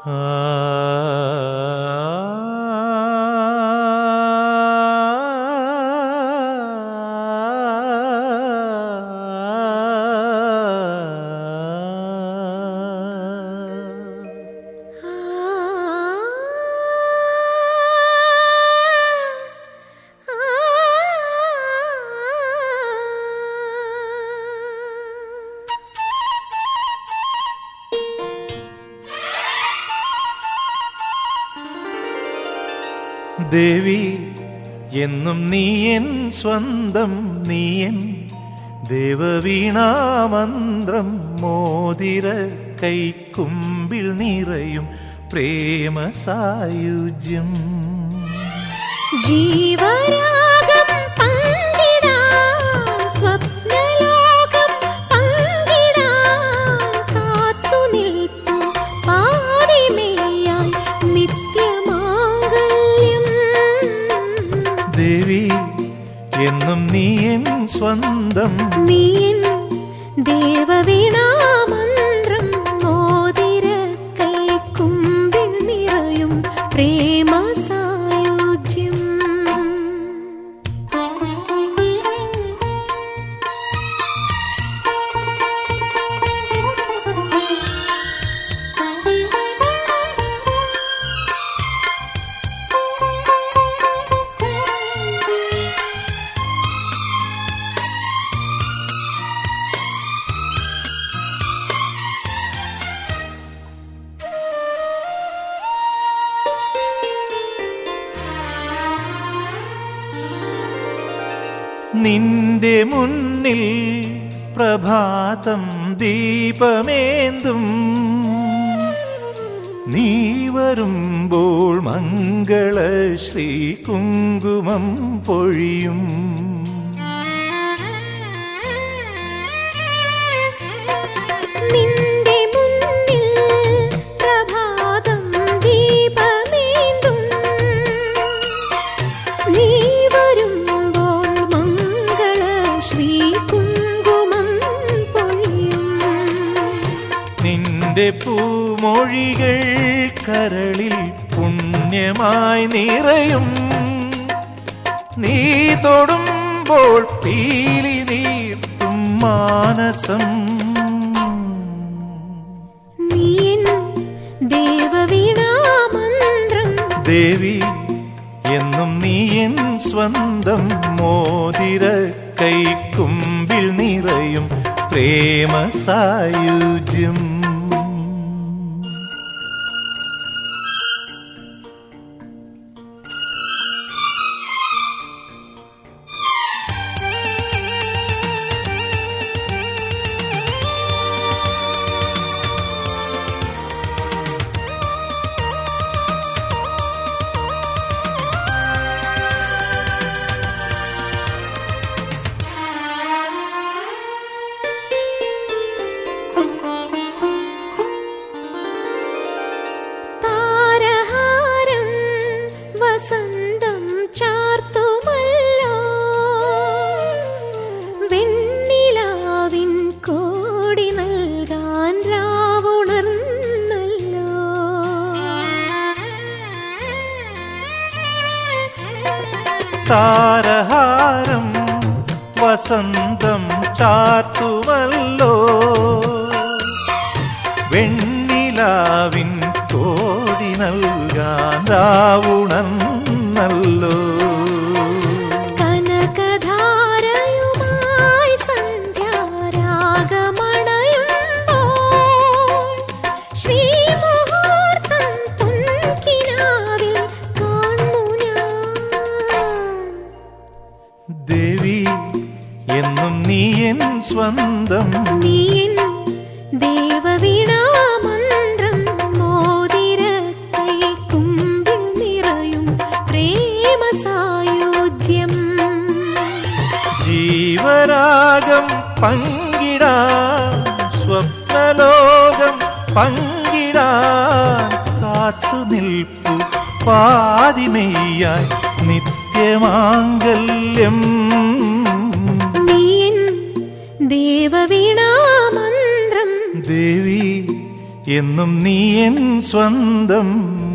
ദേവി എന്നും നീയൻ സ്വന്തം നീയൻ ദേവവീണാമന്ത്രം മോതിര കൈക്കുമ്പിൽ നിറയും പ്രേമ സായുജ്യം ജീവരാഗം പങ്കിടാം സ്വപ്നലോകം പങ്കിടാം കാത്തുനിൽപ്പു പാതിമേയായി നിത്യമാംഗല്യം ദേവി എന്നും നീയൻ സ്വന്തം നീയൻ ദേവവീണാമന്ത്രം മോതിര കൈക്കുമ്പിൽ നിറയും പ്രേമ സായുജ്യം നിന്റെ മുന്നിൽ പ്രഭാതം ദീപമേന്തും നീ വരുമ്പോൾ മംഗള ശ്രീ കുങ്കുമം പൊഴിയും നിന്റെ മുന്നിൽ പ്രഭാതം ദീപമേന്തും നീ വരുമ്പോൾ മംഗള ശ്രീ കുങ്കുമം പൊഴിയും നിന്റെ പൂമൊഴികൾ കരളിൽ പുണ്യമായി നിറയും നീ തൊടുമ്പോൾ പീലി നീർത്തും മാനസം നീൻ ദേവവീണാമന്ത്രം ദേവി എന്നും നീ എൻ സ്വന്തം മോതിര കൈക്കുമ്പിൽ നിറയും പ്രേമ സായുജ്യം താരഹാരം വസന്തം ചാർത്തുമല്ലോ വെണ്ണിലാവിൻ കോടി നൽകാൻ രാവുണർന്നല്ലോ താരഹാരം വസന്തം ചാർത്തുമല്ലോ വെണ്ണിലാവിൻ കോടി നൽകാൻ രാവുണന്നല്ലോ കനകധാരയുമായി സന്ധ്യാരാഗമണയുമ്പോൾ ശ്രീമുഹൂർത്തം പൊൻകിനാവിൽ കാണുന്നു ഞാൻ ദേവി എന്നും നീ എൻ സ്വന്തം നീൻ ദേവവീണാമന്ത്രം മോതിര കൈക്കുമ്പിൽ നിറയും പ്രേമ സായുജ്യം ജീവരാഗം പങ്കിടാൻ സ്വപ്നലോകം പങ്കിടാൻ കാത്തു നിൽപ്പു പാതിമെയ്യായി നിത്യമാംഗല്യം നീൻ ദേവവീണാമന്ത്രം ദേവി എന്നും നീ എൻ സ്വന്തം